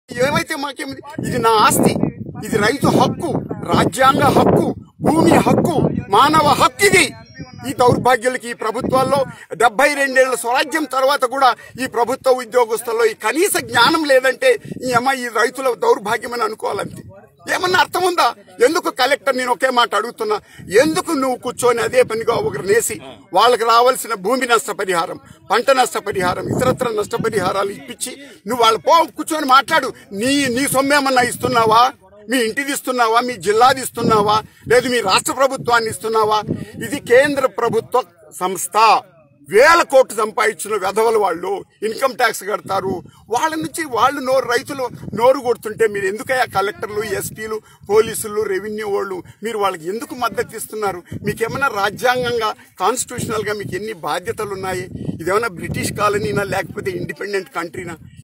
ఏమైతే మాకేమిది ఇది నా ఆస్తి ఇది రైతు హక్కు రాజ్యాంగ హక్కు భూమి హక్కు మానవ హక్కు ఇది ఈ దౌర్భాగ్యులకి ఈ ప్రభుత్వాల్లో డెబ్బై రెండేళ్ల స్వరాజ్యం తర్వాత కూడా ఈ ప్రభుత్వ ఉద్యోగస్తుల్లో ఈ కనీస జ్ఞానం లేదంటే ఈ అమ్మ ఈ రైతుల దౌర్భాగ్యం అని అనుకోవాలంతే ఏమన్నా అర్థం ఉందా ఎందుకు కలెక్టర్ నేను ఒకే మాట అడుగుతున్నా ఎందుకు నువ్వు కూర్చొని అదే పనిగా ఒకరు నేసి వాళ్ళకి రావాల్సిన భూమి నష్టపరిహారం పంట నష్టపరిహారం ఇతరత్ర నష్టపరిహారాలు ఇప్పించి నువ్వు వాళ్ళ పో కూర్చొని మాట్లాడు నీ నీ సొమ్మేమన్నా ఇస్తున్నావా మీ ఇంటిది ఇస్తున్నావా మీ జిల్లాది ఇస్తున్నావా లేదు మీ రాష్ట్ర ప్రభుత్వాన్ని ఇస్తున్నావా ఇది కేంద్ర ప్రభుత్వ సంస్థ వేల కోట్లు సంపాదించిన వెధవలు వాళ్ళు ఇన్కమ్ ట్యాక్స్ కడతారు వాళ్ళ నుంచి వాళ్ళు నోరు రైతులు నోరు కొడుతుంటే మీరు ఎందుకయ్యా కలెక్టర్లు ఎస్పీలు పోలీసులు రెవెన్యూ వాళ్ళు మీరు వాళ్ళకి ఎందుకు మద్దతు ఇస్తున్నారు మీకేమైనా రాజ్యాంగంగా కాన్స్టిట్యూషనల్ గా మీకు ఎన్ని బాధ్యతలు ఉన్నాయి ఇదేమైనా బ్రిటిష్ కాలనీనా లేకపోతే ఇండిపెండెంట్ కంట్రీనా